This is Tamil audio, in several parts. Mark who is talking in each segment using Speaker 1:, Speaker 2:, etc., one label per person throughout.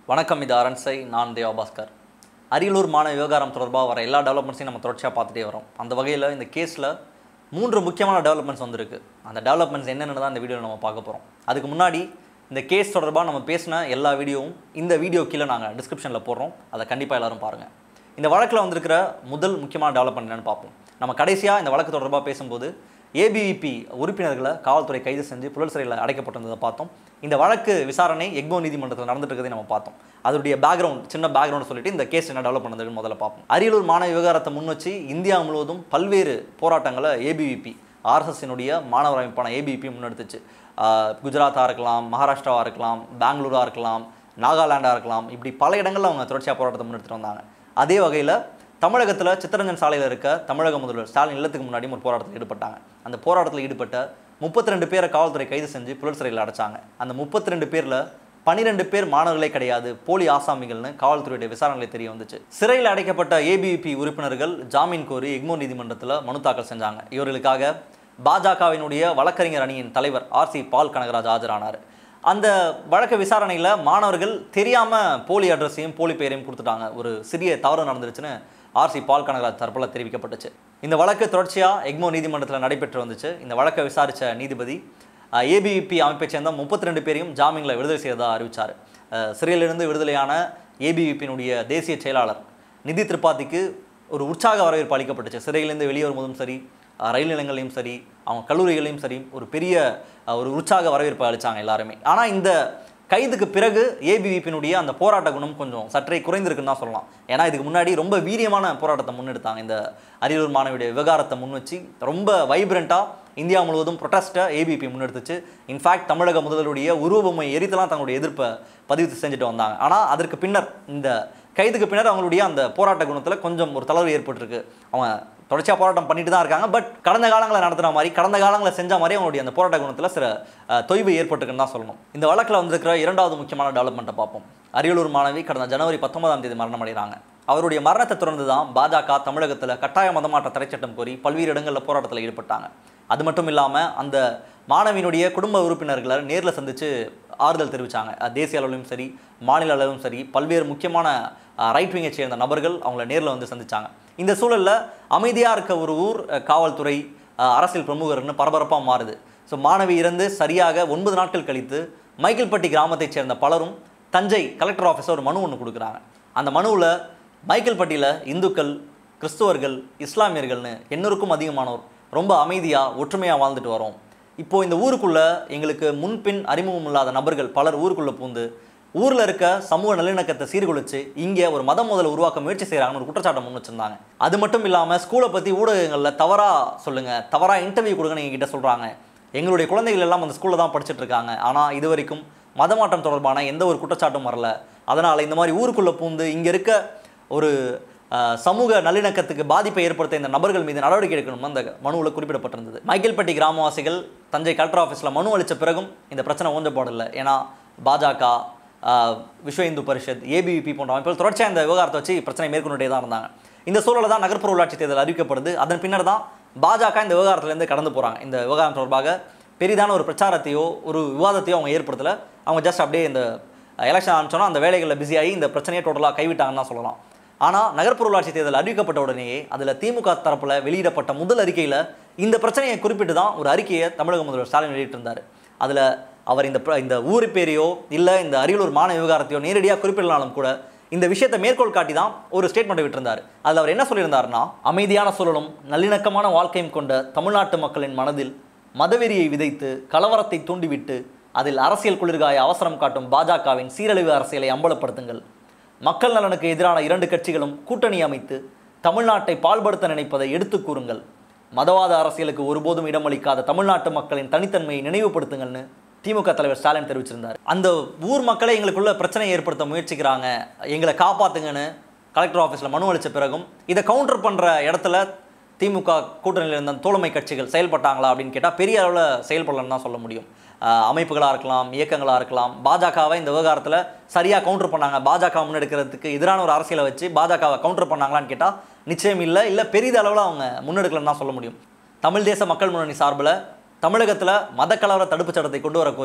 Speaker 1: வணக்கம் இது அரண்சை நான் தேவா பாஸ்கர் அரியலூர் மாணவ விவகாரம் தொடர்பாக வர எல்லா டெவலப்மெண்ட்ஸையும் நம்ம தொடர்ச்சியாக பார்த்துட்டே வரோம் அந்த வகையில் இந்த கேஸில் மூன்று முக்கியமான டெவலப்மெண்ட்ஸ் வந்திருக்கு அந்த டெவலப்மெண்ட்ஸ் என்னென்னு தான் இந்த வீடியோவில் நம்ம பார்க்க போகிறோம் அதுக்கு முன்னாடி இந்த கேஸ் தொடர்பாக நம்ம பேசின எல்லா வீடியோவும் இந்த வீடியோ கீழே நாங்கள் டிஸ்கிரிப்ஷனில் போடுறோம் அதை கண்டிப்பாக எல்லாரும் பாருங்கள் இந்த வழக்கில் வந்திருக்கிற முதல் முக்கியமான டெவலப்மெண்ட் என்னன்னு பார்ப்போம் நம்ம கடைசியாக இந்த வழக்கு தொடர்பாக பேசும்போது ஏபிவிபி உறுப்பினர்களை காவல்துறை கைது செஞ்சு புழல் சிறையில் அடைக்கப்பட்டிருந்ததை பார்த்தோம் இந்த வழக்கு விசாரணை எக்மோ நீதிமன்றத்தில் நடந்துட்டு இருக்கிறதை நம்ம பார்த்தோம் அதோடைய பேக்ரவுண்ட் சின்ன பேக்ரவுண்ட் சொல்லிட்டு இந்த கேஸ் என்ன டெவலப் பண்ணதுன்னு முதல்ல பார்ப்போம் அரியலூர் மாணவ விவகாரத்தை முன் வச்சு இந்தியா முழுவதும் பல்வேறு போராட்டங்களை ஏபிவிபி ஆர்எஸ்எஸ்னுடைய மாணவர் அமைப்பான ஏபிவிபி முன்னெடுத்துச்சு ஆஹ் குஜராத்தாக இருக்கலாம் மகாராஷ்டிராவாக இருக்கலாம் பெங்களூராக இருக்கலாம் நாகாலாண்டாக இருக்கலாம் இப்படி பல இடங்களில் அவங்க தொடர்ச்சியாக போராட்டத்தை முன்னெடுத்துட்டு வந்தாங்க அதே வகையில் தமிழகத்தில் சித்தரஞ்சன் சாலையில் இருக்க தமிழக முதல்வர் ஸ்டாலின் இல்லத்துக்கு முன்னாடியும் ஒரு போராட்டத்தில் ஈடுபட்டாங்க அந்த போராட்டத்தில் ஈடுபட்ட முப்பத்தி ரெண்டு பேரை காவல்துறை கைது செஞ்சு புழல் சிறையில் அடைச்சாங்க அந்த முப்பத்தி ரெண்டு பேரில் பன்னிரெண்டு பேர் மாணவர்களே கிடையாது போலி ஆசாமிகள்னு காவல்துறையுடைய விசாரணையில் தெரிய வந்துச்சு சிறையில் அடைக்கப்பட்ட ஏபிவிபி உறுப்பினர்கள் ஜாமீன் கோரி எக்மோ நீதிமன்றத்தில் மனு தாக்கல் செஞ்சாங்க இவர்களுக்காக பாஜகவினுடைய வழக்கறிஞர் அணியின் தலைவர் ஆர்சி பால் கனகராஜ் ஆஜரானார் அந்த வழக்கு விசாரணையில் மாணவர்கள் தெரியாமல் போலி அட்ரஸையும் போலி பெயரையும் கொடுத்துட்டாங்க ஒரு சிறிய தவறு நடந்துருச்சுன்னு ஆர்சி பால் கனகராஜ் தரப்பில் தெரிவிக்கப்பட்டுச்சு இந்த வழக்கு தொடர்ச்சியாக எக்மோ நீதிமன்றத்தில் நடைபெற்று வந்துச்சு இந்த வழக்கை விசாரித்த நீதிபதி ஏபிவிபி அமைப்பைச் சேர்ந்த முப்பத்தி ரெண்டு பேரையும் ஜாமீனில் விடுதலை செய்ததாக அறிவித்தார் சிறையிலிருந்து விடுதலையான ஏபிவிபியினுடைய தேசிய செயலாளர் நிதி திரிபாதிக்கு ஒரு உற்சாக வரவேற்பு அளிக்கப்பட்டுச்சு சிறையிலேருந்து வெளியே வரும்போதும் சரி அஹ் ரயில் நிலையங்களையும் சரி அவங்க கல்லூரிகளையும் சரி ஒரு பெரிய அஹ், ஒரு உற்சாக வரவேற்பை அளித்தாங்க எல்லாருமே ஆனால் இந்த கைதுக்கு பிறகு ஏபிவிப்பினுடைய அந்த போராட்ட குணம் கொஞ்சம் சற்றே குறைந்திருக்குன்னு தான் சொல்லலாம் ஏன்னா இதுக்கு முன்னாடி ரொம்ப வீரியமான போராட்டத்தை முன்னெடுத்தாங்க இந்த அரியலூர் மாணவியுடைய விவகாரத்தை முன் வச்சு ரொம்ப வைப்ரண்ட்டாக இந்தியா முழுவதும் ப்ரொட்டஸ்ட்டை ஏபிபி முன்னெடுத்துச்சு இன்ஃபேக்ட் தமிழக முதல்வருடைய உருவபொம்மை எரித்தெல்லாம் தங்களுடைய எதிர்ப்பை பதிவு செஞ்சுட்டு வந்தாங்க ஆனால் அதற்கு பின்னர் இந்த கைதுக்கு பின்னர் அவங்களுடைய அந்த போராட்ட குணத்தில் கொஞ்சம் ஒரு தளர்வு ஏற்பட்டிருக்கு அவங்க தொடர்ச்சியாக போராட்டம் பண்ணிட்டு தான் இருக்காங்க பட் கடந்த காலங்களில் நடத்துன மாதிரி கடந்த காலங்களில் செஞ்ச மாதிரி அவங்களுடைய அந்த போராட்ட குணத்தில் சில அஹ், தொய்வு ஏற்பட்டிருக்குன்னு தான் சொல்லணும் இந்த வழக்கில் வந்திருக்கிற இரண்டாவது முக்கியமான டெவலப்மெண்ட்டை பார்ப்போம் அரியலூர் மாணவி கடந்த ஜனவரி பத்தொன்பதாம் தேதி மரணம் அடைகிறாங்க அவருடைய மரணத்தை தொடர்ந்து தான் பாஜக தமிழகத்தில் கட்டாய மதமாற்ற தடைச்சட்டம் கோரி பல்வேறு இடங்களில் போராட்டத்தில் ஈடுபட்டாங்க அது மட்டும் இல்லாமல் அந்த மாணவியினுடைய குடும்ப உறுப்பினர்களை நேரில் சந்தித்து ஆறுதல் தெரிவித்தாங்க தேசிய அளவிலும் சரி மாநில அளவிலும் சரி பல்வேறு முக்கியமான ரைட் விங்கை சேர்ந்த நபர்கள் அவங்கள நேரில் வந்து சந்திச்சாங்க இந்த சூழலில் அமைதியாக இருக்க ஒரு ஊர் அஹ், காவல்துறை அஹ், அரசியல் பிரமுகர்னு பரபரப்பாக மாறுது ஸோ மாணவி இறந்து சரியாக ஒன்பது நாட்கள் கழித்து மைக்கேல்பட்டி கிராமத்தைச் சேர்ந்த பலரும் தஞ்சை கலெக்டர் ஆஃபீஸில் ஒரு மனு ஒன்று கொடுக்குறாங்க அந்த மனுவில் மைக்கேல்பட்டியில் இந்துக்கள் கிறிஸ்துவர்கள் இஸ்லாமியர்கள்னு எண்ணூறுக்கும் அதிகமானோர் ரொம்ப அமைதியாக ஒற்றுமையாக வாழ்ந்துட்டு வரோம் இப்போ இந்த ஊருக்குள்ள எங்களுக்கு முன்பின் அறிமுகம் இல்லாத நபர்கள் பலர் ஊருக்குள்ள பூந்து ஊரில் இருக்க சமூக நல்லிணக்கத்தை சீர்குலைச்சு இங்கே ஒரு மதம் முதல்ல உருவாக்க முயற்சி செய்கிறாங்கன்னு ஒரு குற்றச்சாட்டை முன் வச்சிருந்தாங்க அது மட்டும் இல்லாமல் ஸ்கூலை பற்றி ஊடகங்களில் தவறாக சொல்லுங்கள் தவறாக இன்டர்வியூ கொடுங்கன்னு எங்ககிட்ட சொல்கிறாங்க எங்களுடைய குழந்தைகள் எல்லாம் அந்த ஸ்கூலில் தான் படிச்சுட்டு இருக்காங்க ஆனால் இது வரைக்கும் மதமாற்றம் தொடர்பான எந்த ஒரு குற்றச்சாட்டும் வரல அதனால் இந்த மாதிரி ஊருக்குள்ளே பூந்து இங்கே இருக்க ஒரு அஹ், சமூக நல்லிணக்கத்துக்கு பாதிப்பை ஏற்படுத்த இந்த நபர்கள் மீது நடவடிக்கை எடுக்கணும்னு அந்த மனுவில் குறிப்பிடப்பட்டிருந்தது மைக்கேல்பட்டி கிராமவாசிகள் தஞ்சை கலெக்டர் ஆஃபீஸில் மனு அளித்த பிறகும் இந்த பிரச்சனை ஓஞ்சப்படலை ஏன்னா பாஜக ஆஹ், விஸ்வ இந்து பரிஷத் ஏபிவிபி போன்ற அமைப்புகள் தொடர்ச்சியாக இந்த விவகாரத்தை வச்சு பிரச்சனை மேற்கொண்டுட்டே தான் இருந்தாங்க இந்த சூழலில் தான் நகர்ப்புற உள்ளாட்சி தேர்தல் அறிவிக்கப்படுது அதன் பின்னர் தான் பாஜக இந்த விவகாரத்திலேருந்து கடந்து போகிறாங்க இந்த விவகாரம் தொடர்பாக பெரிதான ஒரு பிரச்சாரத்தையோ ஒரு விவாதத்தையோ அவங்க ஏற்படுத்தலை அவங்க ஜஸ்ட் அப்படியே இந்த எலெக்ஷன் ஆரம்பிச்சோன்னா அந்த வேலைகளில் பிஸியாகி இந்த பிரச்சனையை டோட்டலாக கைவிட்டாங்கன்னு தான் சொல்லலாம் ஆனால் நகர்ப்புற உள்ளாட்சி தேர்தல் அறிவிக்கப்பட்ட உடனேயே அதில் திமுக தரப்பில் வெளியிடப்பட்ட முதல் அறிக்கையில் இந்த பிரச்சனையை குறிப்பிட்டு தான் ஒரு அறிக்கையை தமிழக முதல்வர் ஸ்டாலின் வெளியிட்டிருந்தார் அதில் அவர் இந்த பிர- இந்த ஊர் பேரையோ இல்லை இந்த அரியலூர் மாணவ விவகாரத்தையோ நேரடியாக குறிப்பிடலாலும் கூட இந்த விஷயத்தை மேற்கோள் காட்டி தான் ஒரு ஸ்டேட்மெண்ட்டை விட்டிருந்தார் அதில் அவர் என்ன சொல்லியிருந்தாருன்னா அமைதியான சூழலும் நல்லிணக்கமான வாழ்க்கையும் கொண்ட தமிழ்நாட்டு மக்களின் மனதில் மதவெறியை விதைத்து கலவரத்தை தூண்டிவிட்டு அதில் அரசியல் குளிர்காய அவசரம் காட்டும் பாஜகவின் சீரழிவு அரசியலை அம்பலப்படுத்துங்கள் மக்கள் நலனுக்கு எதிரான இரண்டு கட்சிகளும் கூட்டணி அமைத்து தமிழ்நாட்டை பால்படுத்த நினைப்பதை எடுத்துக் கூறுங்கள் மதவாத அரசியலுக்கு ஒருபோதும் இடமளிக்காத தமிழ்நாட்டு மக்களின் தனித்தன்மையை நினைவுபடுத்துங்கள்னு திமுக தலைவர் ஸ்டாலின் தெரிவிச்சிருந்தார் அந்த ஊர் மக்களை எங்களுக்குள்ள பிரச்சனை ஏற்படுத்த முயற்சிக்கிறாங்க எங்களை காப்பாத்துங்கன்னு கலெக்டர் ஆஃபீஸில் மனு அளித்த பிறகும் இதை கவுண்டர் பண்ணுற இடத்துல திமுக கூட்டணியில் இருந்த தோழமை கட்சிகள் செயல்பட்டாங்களா அப்படின்னு கேட்டால் பெரிய அளவில் செயல்படலன்னு தான் சொல்ல முடியும் அமைப்புகளாக இருக்கலாம் இயக்கங்களாக இருக்கலாம் பாஜகவை இந்த விவகாரத்தில் சரியாக கவுண்டர் பண்ணாங்க பாஜக முன்னெடுக்கிறதுக்கு எதிரான ஒரு அரசியலை வச்சு பாஜகவை கவுண்டர் பண்ணாங்களான்னு கேட்டால் நிச்சயம் இல்லை இல்லை பெரிய அளவில் அவங்க முன்னெடுக்கலன்னு தான் சொல்ல முடியும் தமிழ் தேச மக்கள் முன்னணி சார்பில் தமிழகத்தில் மதக்கலவர தடுப்புச் சட்டத்தை கொண்டு வர கோரியும்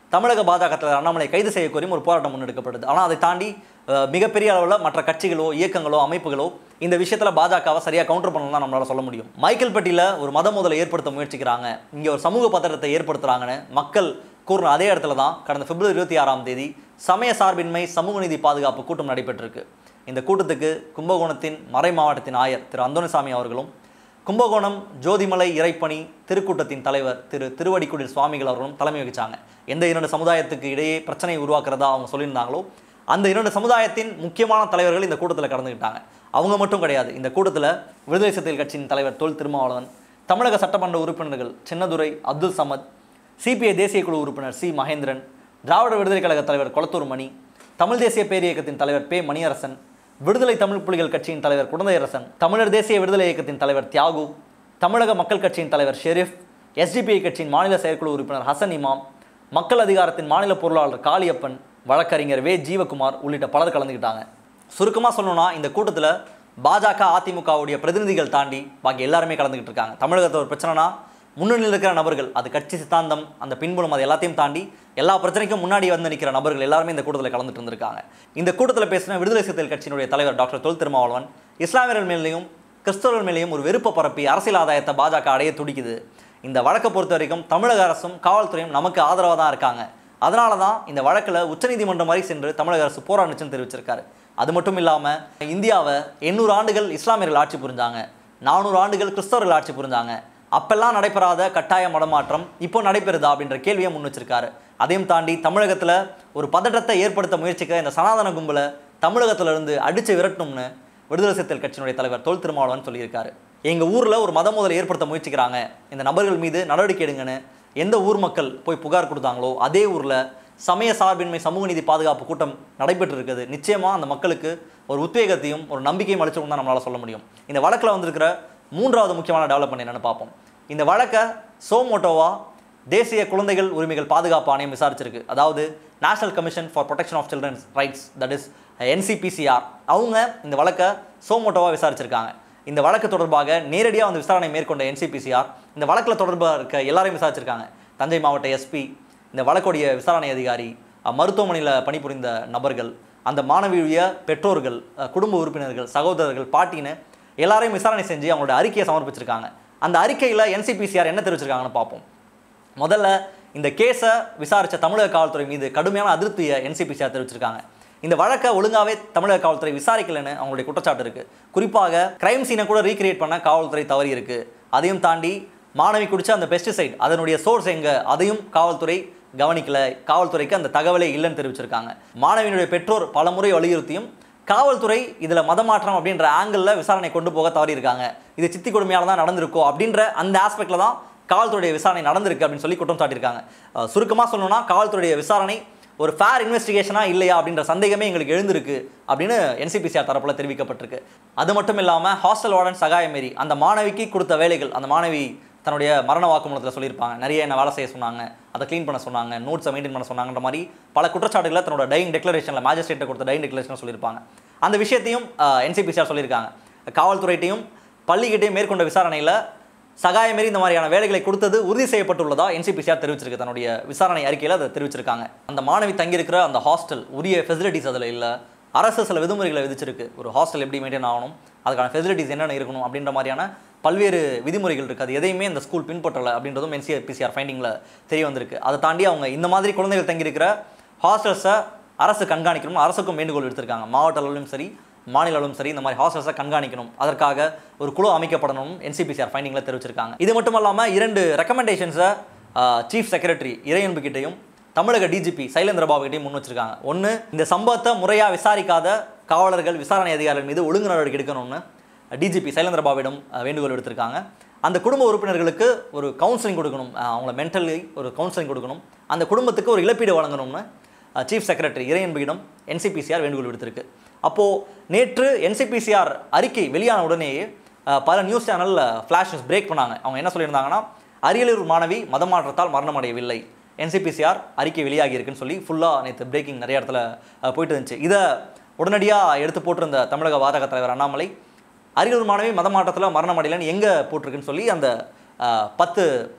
Speaker 1: தமிழக பாஜக தலைவர் அண்ணாமலை கைது செய்ய கோரியும் ஒரு போராட்டம் முன்னெடுக்கப்பட்டது ஆனால் அதை தாண்டி அஹ், மிகப்பெரிய அளவில் மற்ற கட்சிகளோ இயக்கங்களோ அமைப்புகளோ இந்த விஷயத்தில் பாஜகவை சரியாக கவுண்டர் பண்ணணும் தான் நம்மளால சொல்ல முடியும் மைக்கேல்பட்டியில் ஒரு மத மோதலை ஏற்படுத்த முயற்சிக்கிறாங்க இங்கே ஒரு சமூக பத்திரத்தை ஏற்படுத்துகிறாங்கன்னு மக்கள் கூறின அதே இடத்துல தான் கடந்த பிப்ரவரி இருபத்தி ஆறாம் தேதி சமய சார்பின்மை சமூக நீதி பாதுகாப்பு கூட்டம் நடைபெற்றிருக்கு இந்த கூட்டத்துக்கு கும்பகோணத்தின் மறை மாவட்டத்தின் ஆயர் திரு அந்தோணிசாமி அவர்களும் கும்பகோணம் ஜோதிமலை இறைப்பணி திருக்கூட்டத்தின் தலைவர் திரு திருவடிக்குடில் சுவாமிகள் அவர்களும் தலைமை வகிச்சாங்க எந்த இரண்டு சமுதாயத்துக்கு இடையே பிரச்சனையை உருவாக்குறதா அவங்க சொல்லியிருந்தாங்களோ அந்த இரண்டு சமுதாயத்தின் முக்கியமான தலைவர்கள் இந்த கூட்டத்தில் கலந்துக்கிட்டாங்க அவங்க மட்டும் கிடையாது இந்த கூட்டத்தில் விடுதலை சிறுத்தைகள் கட்சியின் தலைவர் தொல் திருமாவளவன் தமிழக சட்டமன்ற உறுப்பினர்கள் சின்னதுரை அப்துல் சமத் சிபிஐ தேசிய குழு உறுப்பினர் சி மகேந்திரன் திராவிட விடுதலை கழக தலைவர் கொளத்தூர் மணி தமிழ் தேசிய பேரியக்கத்தின் தலைவர் பே மணியரசன் விடுதலை தமிழ் புலிகள் கட்சியின் தலைவர் குழந்தையரசன் தமிழர் தேசிய விடுதலை இயக்கத்தின் தலைவர் தியாகு தமிழக மக்கள் கட்சியின் தலைவர் ஷெரீப் எஸ்டிபிஐ கட்சியின் மாநில செயற்குழு உறுப்பினர் ஹசன் இமாம் மக்கள் அதிகாரத்தின் மாநில பொருளாளர் காளியப்பன் வழக்கறிஞர் வே ஜீவகுமார் உள்ளிட்ட பலர் கலந்துக்கிட்டாங்க சுருக்கமாக சொல்லணும்னா இந்த கூட்டத்தில் பாஜக அதிமுகவுடைய பிரதிநிதிகள் தாண்டி பாக்கி எல்லாருமே கலந்துக்கிட்டு இருக்காங்க தமிழகத்தில் ஒரு பிரச்சனைனா முன்னணியில் இருக்கிற நபர்கள் அது கட்சி சித்தாந்தம் அந்த பின்புலம் அது எல்லாத்தையும் தாண்டி எல்லா பிரச்சனைக்கும் முன்னாடி வந்து நிற்கிற நபர்கள் எல்லாருமே இந்த கூட்டத்தில் கலந்துட்டு இருந்திருக்காங்க இந்த கூட்டத்தில் பேசின விடுதலை சிறுத்தைகள் கட்சியினுடைய தலைவர் டாக்டர் தொல் திருமாவளவன் இஸ்லாமியர்கள் மேலேயும் கிறிஸ்தவர்கள் மேலேயும் ஒரு வெறுப்பை பரப்பி அரசியல் ஆதாயத்தை பாஜக அடைய துடிக்குது இந்த வழக்கை பொறுத்த வரைக்கும் தமிழக அரசும் காவல்துறையும் நமக்கு ஆதரவாக தான் இருக்காங்க அதனால தான் இந்த வழக்கில் உச்சநீதிமன்றம் வரை சென்று தமிழக அரசு போராடுச்சுன்னு தெரிவிச்சிருக்காரு அது மட்டும் இல்லாமல் இந்தியாவை எண்ணூறு ஆண்டுகள் இஸ்லாமியர்கள் ஆட்சி புரிஞ்சாங்க நானூறு ஆண்டுகள் கிறிஸ்தவர்கள் ஆட்சி புரிஞ்சாங்க அப்பெல்லாம் நடைபெறாத கட்டாய மடமாற்றம் இப்போ நடைபெறுதா அப்படின்ற கேள்வியை முன் வச்சிருக்காரு அதையும் தாண்டி தமிழகத்தில் ஒரு பதட்டத்தை ஏற்படுத்த முயற்சிக்கிற இந்த சனாதன கும்பலை தமிழகத்துல இருந்து அடித்து விரட்டணும்னு விடுதலை சிறுத்தைகள் கட்சியினுடைய தலைவர் தொல் திருமாவளவன் சொல்லியிருக்காரு எங்கள் ஊரில் ஒரு மத மோதலை ஏற்படுத்த முயற்சிக்கிறாங்க இந்த நபர்கள் மீது நடவடிக்கை எடுங்கன்னு எந்த ஊர் மக்கள் போய் புகார் கொடுத்தாங்களோ அதே ஊரில் சமய சார்பின்மை சமூக நீதி பாதுகாப்பு கூட்டம் நடைபெற்று இருக்குது நிச்சயமாக அந்த மக்களுக்கு ஒரு உத்வேகத்தையும் ஒரு நம்பிக்கையும் அளிச்சிடும் தான் நம்மளால் சொல்ல முடியும் இந்த வழக்கில் வந்திருக்கிற மூன்றாவது முக்கியமான டெவலப்மெண்ட் என்னென்னு பார்ப்போம் இந்த வழக்கை சோமோட்டோவா தேசிய குழந்தைகள் உரிமைகள் பாதுகாப்பு ஆணையம் விசாரிச்சிருக்கு அதாவது national commission for protection of children's rights that is NCPCR அவங்க இந்த வழக்கை சோமோட்டோவா விசாரிச்சிருக்காங்க இந்த வழக்கு தொடர்பாக நேரடியாக வந்து விசாரணை மேற்கொண்ட என்சிபிசிஆர் இந்த வழக்கில் தொடர்பாக இருக்க எல்லாரையும் விசாரிச்சிருக்காங்க தஞ்சை மாவட்ட எஸ்பி இந்த வழக்குடைய விசாரணை அதிகாரி அஹ், மருத்துவமனையில் பணிபுரிந்த நபர்கள் அந்த மாணவியுடைய பெற்றோர்கள் அஹ், குடும்ப உறுப்பினர்கள் சகோதரர்கள் பாட்டின்னு எல்லாரையும் விசாரணை செஞ்சு அவங்களோட அறிக்கையை சமர்ப்பிச்சிருக்காங்க அந்த அறிக்கையில் என்சிபிசிஆர் என்ன தெரிவிச்சிருக்காங்கன்னு பார்ப்போம் முதல்ல இந்த கேஸை விசாரித்த தமிழக காவல்துறை மீது கடுமையான அதிருப்தியை என்சிபிசிஆர் தெரிவிச்சிருக்காங்க இந்த வழக்கை ஒழுங்காவே தமிழக காவல்துறை விசாரிக்கலைன்னு அவங்களுடைய குற்றச்சாட்டு இருக்கு குறிப்பாக கிரைம் சீனை கூட ரீக்ரியேட் பண்ண காவல்துறை தவறி இருக்கு அதையும் தாண்டி மாணவி குடிச்ச அந்த பெஸ்டிசைட் அதனுடைய சோர்ஸ் எங்க அதையும் காவல்துறை கவனிக்கல காவல்துறைக்கு அந்த தகவலே இல்லைன்னு தெரிவிச்சிருக்காங்க மாணவியினுடைய பெற்றோர் பலமுறை வலியுறுத்தியும் காவல்துறை இதில் மதமாற்றம் அப்படின்ற ஆங்கிளில் விசாரணை கொண்டு போக தவறியிருக்காங்க இது சித்தி கொடுமையால தான் நடந்திருக்கோ அப்படின்ற அந்த ஆஸ்பெக்டில் தான் காவல்துறையுடைய விசாரணை நடந்திருக்கு அப்படின்னு சொல்லி குற்றம் சாட்டியிருக்காங்க சுருக்கமாக சொல்லணும்னா காவல்துறையுடைய விசாரணை ஒரு ஃபேர் இன்வெஸ்டிகேஷனா இல்லையா அப்படின்ற சந்தேகமே எங்களுக்கு எழுந்திருக்கு அப்படின்னு என்சிபிசிஆர் தரப்புல தெரிவிக்கப்பட்டிருக்கு அது மட்டும் இல்லாமல் ஹாஸ்டல் வார்டன் சகாயமேரி அந்த மாணவிக்கு கொடுத்த வேலைகள் அந்த மாணவி தன்னுடைய மரண வாக்குமூலத்தில் சொல்லியிருப்பாங்க நிறைய என்ன வேலை செய்ய சொன்னாங்க அதை க்ளீன் பண்ண சொன்னாங்க நோட்ஸை மெயின்டைன் பண்ண சொன்னாங்கன்ற மாதிரி பல குற்றச்சாட்டுகளை தன்னோட டைங் டெக்ளரேஷனில் மேஜிஸ்ட்ரேட்டை கொடுத்த டைங் டெக்ளரேஷன் சொல்லியிருப்பாங்க அந்த விஷயத்தையும் என்சிபிசிஆர் சொல்லியிருக்காங்க காவல்துறையிட்டையும் பள்ளிக்கிட்டையும் மேற்கொண்ட விசாரணையில் சகாயமேரி இந்த மாதிரியான வேலைகளை கொடுத்தது உறுதி செய்யப்பட்டுள்ளதா என்சிபிசிஆர் தெரிவிச்சிருக்கு தன்னுடைய விசாரணை அறிக்கையில் அதை தெரிவிச்சிருக்காங்க அந்த மாணவி தங்கியிருக்கிற அந்த ஹாஸ்டல் உரிய ஃபெசிலிட்டிஸ் அதில் இல்லை அரசு சில விதிமுறைகளை விதிச்சிருக்கு ஒரு ஹாஸ்டல் எப்படி மெயின்டைன் ஆகணும் அதுக்கான ஃபெசிலிட்டிஸ் என்னென்ன இருக்கணும் அப்படின்ற மாதிரியான பல்வேறு விதிமுறைகள் இருக்குது அது எதையுமே இந்த ஸ்கூல் பின்பற்றலை அப்படின்றதும் என்சிபிசிஆர் ஃபைண்டிங்கில் தெரிய வந்திருக்கு அதை தாண்டி அவங்க இந்த மாதிரி குழந்தைகள் தங்கியிருக்கிற ஹாஸ்டல்ஸை அரசு கண்காணிக்கணும் அரசுக்கும் வேண்டுகோள் எடுத்திருக்காங்க மாவட்ட அளவிலும் சரி மாநில அளவிலும் சரி இந்த மாதிரி ஹாஸ்டல்ஸை கண்காணிக்கணும் அதற்காக ஒரு குழு அமைக்கப்படணும் என்சிபிசிஆர் ஃபைண்டிங்கில் தெரிவிச்சிருக்காங்க இது மட்டும் இல்லாமல் இரண்டு ரெக்கமெண்டேஷன்ஸை சீஃப் செக்ரட்டரி இறையன்புகிட்டையும் தமிழக டிஜிபி சைலேந்திரபாபு கிட்டையும் முன் வச்சிருக்காங்க ஒன்று இந்த சம்பவத்தை முறையாக விசாரிக்காத காவலர்கள் விசாரணை அதிகாரிகள் மீது ஒழுங்கு நடவடிக்கை எடுக்கணும்னு டிஜிபி சைலேந்திரபாபிடம் அஹ், வேண்டுகோள் எடுத்திருக்காங்க அந்த குடும்ப உறுப்பினர்களுக்கு ஒரு கவுன்சிலிங் கொடுக்கணும் அஹ், அவங்கள மென்டலி ஒரு கவுன்சிலிங் கொடுக்கணும் அந்த குடும்பத்துக்கு ஒரு இழப்பீடு வழங்கணும்னு சீஃப் செக்ரட்டரி இறையன்பியிடம் என்சிபிசிஆர் வேண்டுகோள் விடுத்திருக்கு அப்போது நேற்று என்சிபிசிஆர் அறிக்கை வெளியான உடனேயே அஹ், பல நியூஸ் சேனலில் ஃப்ளாஷ் நியூஸ் பிரேக் பண்ணாங்க அவங்க என்ன சொல்லியிருந்தாங்கன்னா அரியலூர் மாணவி மதமாற்றத்தால் மரணமடையவில்லை என்சிபிசிஆர் அறிக்கை வெளியாகி இருக்குன்னு சொல்லி ஃபுல்லாக நேற்று பிரேக்கிங் நிறைய இடத்துல அஹ், போயிட்டு இருந்துச்சு இதை உடனடியாக எடுத்து போட்டிருந்த தமிழக பாஜக தலைவர் அண்ணாமலை அரியலூர் மாணவி மதமாற்றத்தில் மரணம் அடையலன்னு எங்கே போட்டிருக்குன்னு சொல்லி அந்த அஹ், பத்து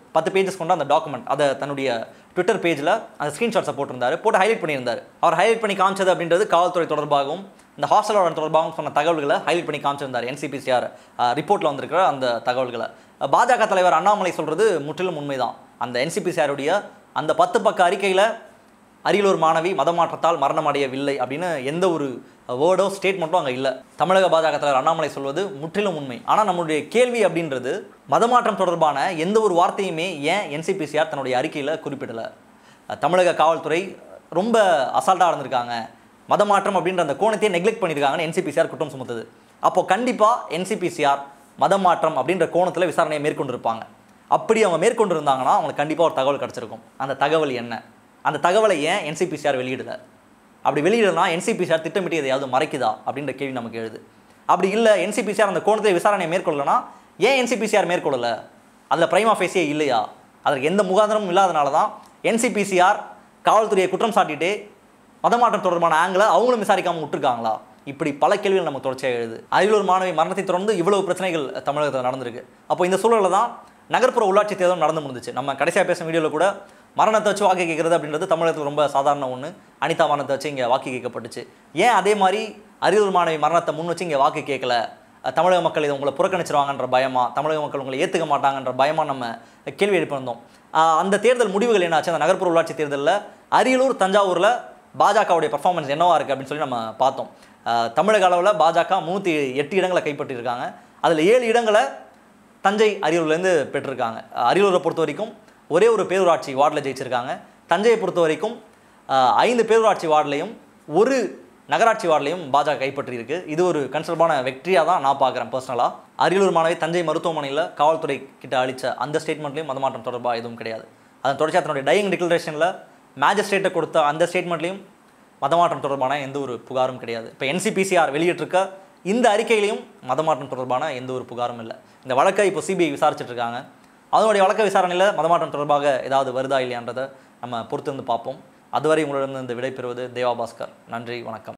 Speaker 1: பத்து பேஜஸ் கொண்ட அந்த டாக்குமெண்ட் அதை தன்னுடைய ட்விட்டர் பேஜில் அந்த ஸ்க்ரீன்ஷாட்ஸை போட்டிருந்தாரு போட்டு ஹைலைட் பண்ணியிருந்தார் அவர் ஹைலைட் பண்ணி காமிச்சது அப்படின்றது காவல்துறை தொடர்பாகவும் இந்த ஹாஸ்டலோட தொடர்பாகவும் சொன்ன தகவல்களை ஹைலைட் பண்ணி காமிச்சிருந்தார் என்சிபிசிஆர் ரிப்போர்ட்டில் வந்திருக்கிற அந்த தகவல்களை பாஜக தலைவர் அண்ணாமலை சொல்கிறது முற்றிலும் உண்மைதான் அந்த என்சிபிசிஆருடைய அந்த பத்து பக்க அறிக்கையில் அரியலூர் மாணவி மதமாற்றத்தால் மரணம் அடையவில்லை அப்படின்னு எந்த ஒரு வேர்டோ ஸ்டேட்மெண்ட்டும் அங்கே இல்லை தமிழக பாஜக தலைவர் அண்ணாமலை சொல்வது முற்றிலும் உண்மை ஆனால் நம்மளுடைய கேள்வி அப்படின்றது மதமாற்றம் தொடர்பான எந்த ஒரு வார்த்தையுமே ஏன் என்சிபிசிஆர் தன்னுடைய அறிக்கையில் குறிப்பிடலை தமிழக காவல்துறை ரொம்ப அசால்ட்டாக இருந்திருக்காங்க மதமாற்றம் அப்படின்ற அந்த கோணத்தையே நெக்லெக்ட் பண்ணியிருக்காங்கன்னு என்சிபிசிஆர் குற்றம் சுமத்துது அப்போ கண்டிப்பாக என்சிபிசிஆர் மதமாற்றம் அப்படின்ற கோணத்தில் விசாரணையை மேற்கொண்டிருப்பாங்க அப்படி அவங்க மேற்கொண்டிருந்தாங்கன்னா அவங்களுக்கு கண்டிப்பாக ஒரு தகவல் கிடச்சிருக்கும் அந்த தகவல் என்ன அந்த தகவலை ஏன் என்சிபிசிஆர் வெளியிடல அப்படி வெளியிடனா என்சிபிசிஆர் திட்டமிட்டு எதையாவது மறைக்குதா அப்படின்ற கேள்வி நமக்கு எழுது அப்படி இல்லை என்சிபிசிஆர் அந்த கோணத்தை விசாரணையை மேற்கொள்ளனா ஏன் என்சிபிசிஆர் மேற்கொள்ளலை அதில் பிரைமா ஃபேஸே இல்லையா அதற்கு எந்த முகாந்திரமும் இல்லாதனால தான் என்சிபிசிஆர் காவல்துறையை குற்றம் சாட்டிட்டு மதமாற்றம் தொடர்பான ஆங்கிளை அவங்களும் விசாரிக்காமல் விட்டுருக்காங்களா இப்படி பல கேள்விகள் நம்ம தொடர்ச்சியாக எழுது அரியலூர் மாணவி மரணத்தை தொடர்ந்து இவ்வளவு பிரச்சனைகள் தமிழகத்தில் நடந்திருக்கு அப்போ இந்த சூழலில் தான் நகர்ப்புற உள்ளாட்சி தேர்தல் நடந்து முடிஞ்சுச்சு நம்ம கடைசியாக பேசும் வீடியோவில் கூட மரணத்தை வச்சு வாக்கு கேட்கறது அப்படின்றது தமிழகத்தில் ரொம்ப சாதாரண ஒன்று அனிதா மரணத்தை வச்சு இங்கே வாக்கு கேட்கப்பட்டுச்சு ஏன் அதே மாதிரி அரியலூர் மாணவி மரணத்தை முன் வச்சு இங்கே வாக்கு கேட்கல அஹ் தமிழக மக்கள் இதை உங்களை புறக்கணிச்சிருவாங்கன்ற பயமா தமிழக மக்கள் உங்களை ஏற்றுக்க மாட்டாங்கன்ற பயமா நம்ம கேள்வி எழுப்பியிருந்தோம் ஆஹ் அந்த தேர்தல் முடிவுகள் என்னாச்சு அந்த நகர்ப்புற உள்ளாட்சி தேர்தலில் அரியலூர் தஞ்சாவூரில் பாஜகவுடைய பர்ஃபார்மன்ஸ் என்னவா இருக்குது அப்படின்னு சொல்லி நம்ம பார்த்தோம் ஆஹ் தமிழக அளவில் பாஜக முந்நூற்றி எட்டு இடங்களை கைப்பற்றியிருக்காங்க அதில் ஏழு இடங்களை தஞ்சை அரியலூர்லேருந்து பெற்றிருக்காங்க அஹ் அரியலூரை பொறுத்த வரைக்கும் ஒரே ஒரு பேரூராட்சி வார்டில் ஜெயிச்சிருக்காங்க தஞ்சையை பொறுத்த வரைக்கும் அஹ், ஐந்து பேரூராட்சி வார்டுலையும் ஒரு நகராட்சி வார்டுலையும் பாஜக கைப்பற்றியிருக்கு இது ஒரு கன்சிடர்பான வெற்றியாக தான் நான் பார்க்குறேன் பர்சனலாக அரியலூர் மாணவி தஞ்சை மருத்துவமனையில் காவல்துறை கிட்ட அளித்த அந்த ஸ்டேட்மெண்ட்லையும் மதமாற்றம் தொடர்பாக எதுவும் கிடையாது அதன் தொடர்ச்சியாக தன்னுடைய டையிங் டிக்ளரேஷனில் மேஜிஸ்ட்ரேட்டை கொடுத்த அந்த ஸ்டேட்மெண்ட்லையும் மதமாற்றம் தொடர்பான எந்த ஒரு புகாரும் கிடையாது இப்போ என்சிபிசிஆர் வெளியிட்டிருக்க இந்த அறிக்கையிலையும் மதமாற்றம் தொடர்பான எந்த ஒரு புகாரும் இல்லை இந்த வழக்கை இப்போ சிபிஐ விசாரிச்சுட்டு இருக்காங்க அதனுடைய வழக்கு விசாரணையில் மதமாற்றம் தொடர்பாக ஏதாவது வருதா இல்லையான்றதை நம்ம பொறுத்திருந்து பார்ப்போம் அதுவரை உங்களிடம் இந்த விடை பெறுவது தேவா பாஸ்கர் நன்றி வணக்கம்